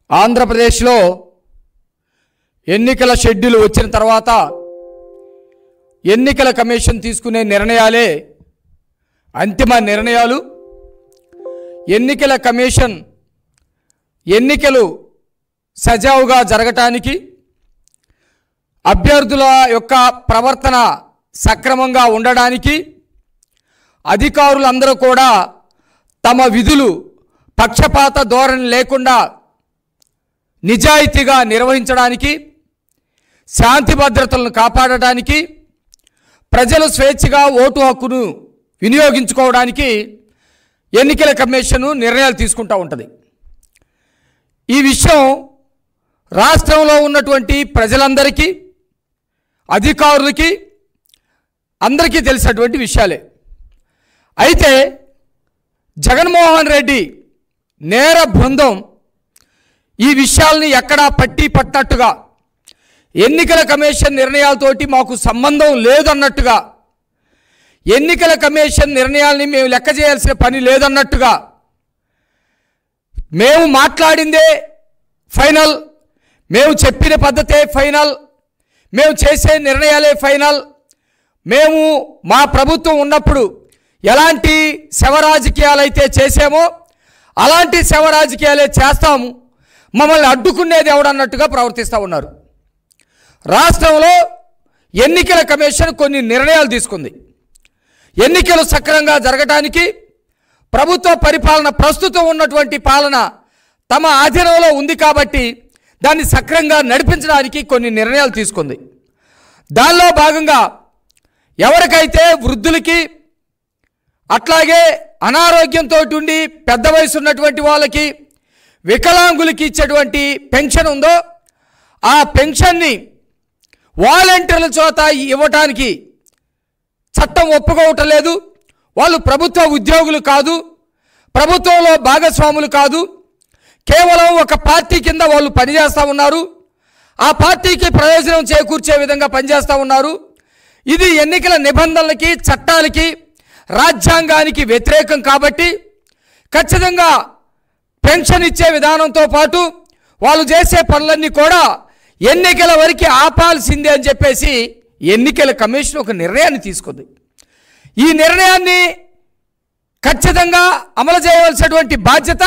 ఆంధ్రప్రదేశ్లో ఎన్నికల షెడ్యూల్ వచ్చిన తర్వాత ఎన్నికల కమిషన్ తీసుకునే నిర్ణయాలే అంతిమ నిర్ణయాలు ఎన్నికల కమిషన్ ఎన్నికలు సజావుగా జరగటానికి అభ్యర్థుల యొక్క ప్రవర్తన సక్రమంగా ఉండడానికి అధికారులందరూ కూడా తమ విధులు పక్షపాత ధోరణి లేకుండా నిజాయితీగా నిర్వహించడానికి శాంతి భద్రతలను కాపాడటానికి ప్రజలు స్వేచ్ఛగా ఓటు హక్కును వినియోగించుకోవడానికి ఎన్నికల కమిషను నిర్ణయాలు తీసుకుంటూ ఉంటుంది ఈ విషయం రాష్ట్రంలో ఉన్నటువంటి ప్రజలందరికీ అధికారులకి అందరికీ తెలిసినటువంటి విషయాలే అయితే జగన్మోహన్ రెడ్డి నేర బృందం ఈ విషయాల్ని ఎక్కడా పట్టి పట్టినట్టుగా ఎన్నికల కమిషన్ నిర్ణయాలతోటి మాకు సంబంధం లేదన్నట్టుగా ఎన్నికల కమిషన్ నిర్ణయాల్ని మేము లెక్క చేయాల్సిన పని లేదన్నట్టుగా మేము మాట్లాడిందే ఫైనల్ మేము చెప్పిన పద్ధతే ఫైనల్ మేము చేసే నిర్ణయాలే ఫైనల్ మేము మా ప్రభుత్వం ఉన్నప్పుడు ఎలాంటి శవ రాజకీయాలు అయితే చేసామో అలాంటి శవ రాజకీయాలే చేస్తాము మమ్మల్ని అడ్డుకునేది ఎవడన్నట్టుగా ప్రవర్తిస్తూ ఉన్నారు రాష్ట్రంలో ఎన్నికల కమిషన్ కొన్ని నిర్ణయాలు తీసుకుంది ఎన్నికలు సక్రమంగా జరగటానికి ప్రభుత్వ పరిపాలన ప్రస్తుతం ఉన్నటువంటి పాలన తమ ఆధీనంలో ఉంది కాబట్టి దాన్ని సక్రమంగా నడిపించడానికి కొన్ని నిర్ణయాలు తీసుకుంది దానిలో భాగంగా ఎవరికైతే వృద్ధులకి అట్లాగే అనారోగ్యంతో ఉండి పెద్ద వయసు ఉన్నటువంటి వాళ్ళకి వికలాంగులకి ఇచ్చేటువంటి పెన్షన్ ఉందో ఆ పెన్షన్ని వాలంటీర్ల చోత ఇవ్వటానికి చట్టం ఒప్పుకోవటం లేదు వాళ్ళు ప్రభుత్వ ఉద్యోగులు కాదు ప్రభుత్వంలో భాగస్వాములు కాదు కేవలం ఒక పార్టీ కింద వాళ్ళు పనిచేస్తూ ఉన్నారు ఆ పార్టీకి ప్రయోజనం చేకూర్చే విధంగా పనిచేస్తూ ఉన్నారు ఇది ఎన్నికల నిబంధనలకి చట్టాలకి రాజ్యాంగానికి వ్యతిరేకం కాబట్టి ఖచ్చితంగా పెన్షన్ ఇచ్చే విధానంతో పాటు వాళ్ళు చేసే పనులన్నీ కూడా ఎన్నికల వరకు ఆపాల్సిందే అని చెప్పేసి ఎన్నికల కమిషన్ ఒక నిర్ణయాన్ని తీసుకుంది ఈ నిర్ణయాన్ని ఖచ్చితంగా అమలు చేయవలసినటువంటి బాధ్యత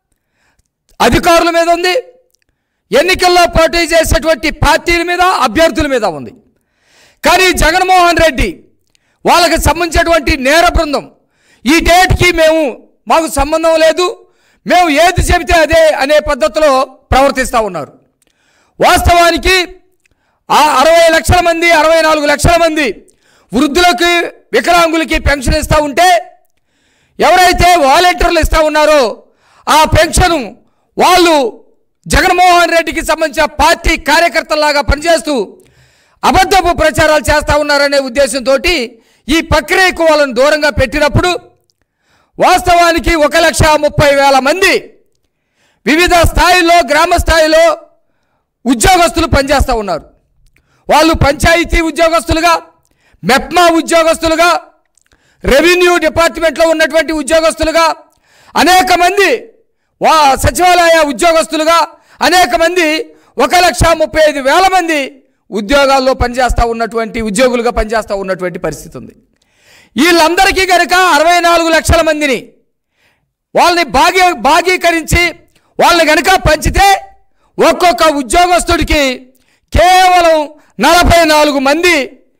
అధికారుల మీద ఉంది ఎన్నికల్లో పోటీ చేసేటువంటి పార్టీల మీద అభ్యర్థుల మీద ఉంది కానీ జగన్మోహన్ రెడ్డి వాళ్ళకి సంబంధించినటువంటి నేర బృందం ఈ డేట్కి మేము మాకు సంబంధం లేదు మేము ఏది చెబితే అదే అనే పద్ధతిలో ప్రవర్తిస్తూ ఉన్నారు వాస్తవానికి ఆ అరవై లక్షల మంది అరవై నాలుగు లక్షల మంది వృద్ధులకి వికలాంగులకి పెన్షన్ ఇస్తూ ఉంటే ఎవరైతే వాలంటీర్లు ఇస్తూ ఉన్నారో ఆ పెన్షన్ వాళ్ళు జగన్మోహన్ రెడ్డికి సంబంధించిన పార్టీ కార్యకర్తల్లాగా పనిచేస్తూ అబద్ధపు ప్రచారాలు చేస్తూ ఉన్నారనే ఉద్దేశంతో ఈ ప్రక్రియకు వాళ్ళని దూరంగా పెట్టినప్పుడు వాస్తవానికి ఒక లక్ష ముప్పై వేల మంది వివిధ స్థాయిలో గ్రామ స్థాయిలో ఉద్యోగస్తులు పనిచేస్తూ ఉన్నారు వాళ్ళు పంచాయతీ ఉద్యోగస్తులుగా మెప్మా ఉద్యోగస్తులుగా రెవెన్యూ డిపార్ట్మెంట్లో ఉన్నటువంటి ఉద్యోగస్తులుగా అనేక మంది వా సచివాలయ ఉద్యోగస్తులుగా అనేక మంది ఒక లక్ష ముప్పై ఐదు వేల మంది ఉద్యోగాల్లో పనిచేస్తూ ఉన్నటువంటి ఉద్యోగులుగా పనిచేస్తూ ఉన్నటువంటి పరిస్థితి ఉంది వీళ్ళందరికీ కనుక అరవై నాలుగు లక్షల మందిని వాళ్ళని భాగ్య భాగీకరించి వాళ్ళని కనుక పంచితే ఒక్కొక్క ఉద్యోగస్తుడికి కేవలం నలభై నాలుగు మంది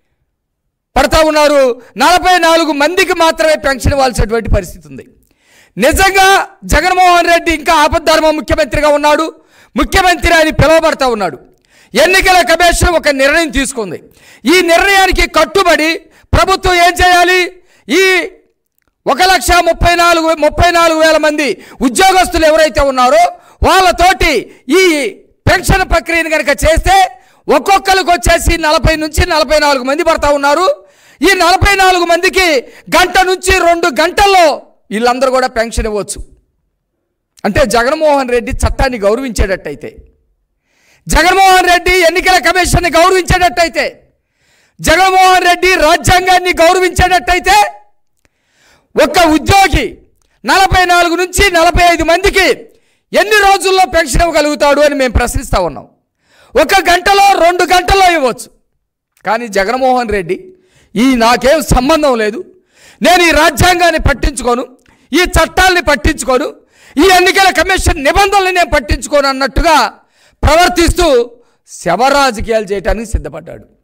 పడతా ఉన్నారు నలభై నాలుగు మందికి మాత్రమే పెన్షన్ ఇవ్వాల్సినటువంటి పరిస్థితి ఉంది నిజంగా జగన్మోహన్ రెడ్డి ఇంకా ఆపద్ధర్మ ముఖ్యమంత్రిగా ఉన్నాడు ముఖ్యమంత్రి అని పిలువబడతా ఉన్నాడు ఎన్నికల కమిషన్ ఒక నిర్ణయం తీసుకుంది ఈ నిర్ణయానికి కట్టుబడి ప్రభుత్వం ఏం చేయాలి ఈ ఒక లక్ష ముప్పై నాలుగు ముప్పై నాలుగు వేల మంది ఉద్యోగస్తులు ఎవరైతే ఉన్నారో వాళ్ళతోటి ఈ పెన్షన్ ప్రక్రియను కనుక చేస్తే ఒక్కొక్కరికి వచ్చేసి నలభై నుంచి నలభై నాలుగు మంది పడతా ఉన్నారు ఈ నలభై నాలుగు మందికి గంట నుంచి రెండు గంటల్లో వీళ్ళందరూ కూడా పెన్షన్ ఇవ్వచ్చు అంటే జగన్మోహన్ రెడ్డి చట్టాన్ని గౌరవించేటట్టయితే జగన్మోహన్ రెడ్డి ఎన్నికల కమిషన్ని గౌరవించేటట్టయితే జగన్మోహన్ రెడ్డి రాజ్యాంగాన్ని గౌరవించేటట్టయితే ఒక్క ఉద్యోగి నలభై నాలుగు నుంచి నలభై ఐదు మందికి ఎన్ని రోజుల్లో పెన్షన్ ఇవ్వగలుగుతాడు అని మేము ప్రశ్నిస్తూ ఉన్నాం ఒక గంటలో రెండు గంటల్లో ఇవ్వచ్చు కానీ జగన్మోహన్ రెడ్డి ఈ నాకేం సంబంధం లేదు నేను ఈ రాజ్యాంగాన్ని పట్టించుకోను ఈ చట్టాలని పట్టించుకోను ఈ ఎన్నికల కమిషన్ నిబంధనలు నేను పట్టించుకోను అన్నట్టుగా ప్రవర్తిస్తూ శవ రాజకీయాలు చేయడానికి సిద్ధపడ్డాడు